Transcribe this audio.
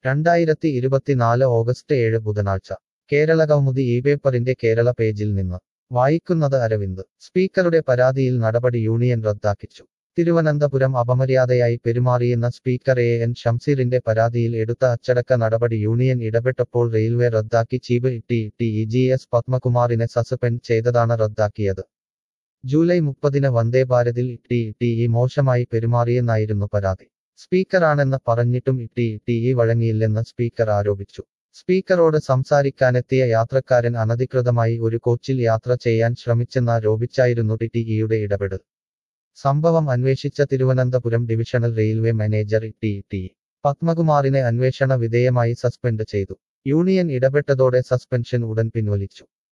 രണ്ടായിരത്തി ഇരുപത്തിനാല് ഓഗസ്റ്റ് ഏഴ് ബുധനാഴ്ച കേരള കൗമുദി ഈ പേപ്പറിന്റെ കേരള പേജിൽ നിന്ന് വായിക്കുന്നത് അരവിന്ദ് സ്പീക്കറുടെ പരാതിയിൽ നടപടി യൂണിയൻ റദ്ദാക്കിച്ചു തിരുവനന്തപുരം അപമര്യാദയായി പെരുമാറിയെന്ന സ്പീക്കർ എ എൻ ഷംസീറിന്റെ പരാതിയിൽ എടുത്ത അച്ചടക്ക നടപടി യൂണിയൻ ഇടപെട്ടപ്പോൾ റെയിൽവേ റദ്ദാക്കി chief T T E G S പത്മകുമാറിനെ സസ്പെൻഡ് ചെയ്തതാണ് റദ്ദാക്കിയത് ജൂലൈ മുപ്പതിന് വന്ദേ ഭാരതിൽ ടി ടി ഇ മോശമായി പെരുമാറിയെന്നായിരുന്നു പരാതി സ്പീക്കറാണെന്ന് പറഞ്ഞിട്ടും ടി ടി ഇ വഴങ്ങിയില്ലെന്ന് സ്പീക്കർ ആരോപിച്ചു സ്പീക്കറോട് സംസാരിക്കാനെത്തിയ യാത്രക്കാരൻ അനധികൃതമായി ഒരു കോച്ചിൽ യാത്ര ചെയ്യാൻ ശ്രമിച്ചെന്നാരോപിച്ചായിരുന്നു ടി ടി ഇയുടെ ഇടപെടൽ സംഭവം അന്വേഷിച്ച Thiruvananthapuram divisional railway manager T T പത്മകുമാറിനെ അന്വേഷണ വിധേയമായി സസ്പെൻഡ് ചെയ്തു യൂണിയൻ ഇടപെട്ടതോടെ സസ്പെൻഷൻ ഉടൻ പിൻവലിച്ചു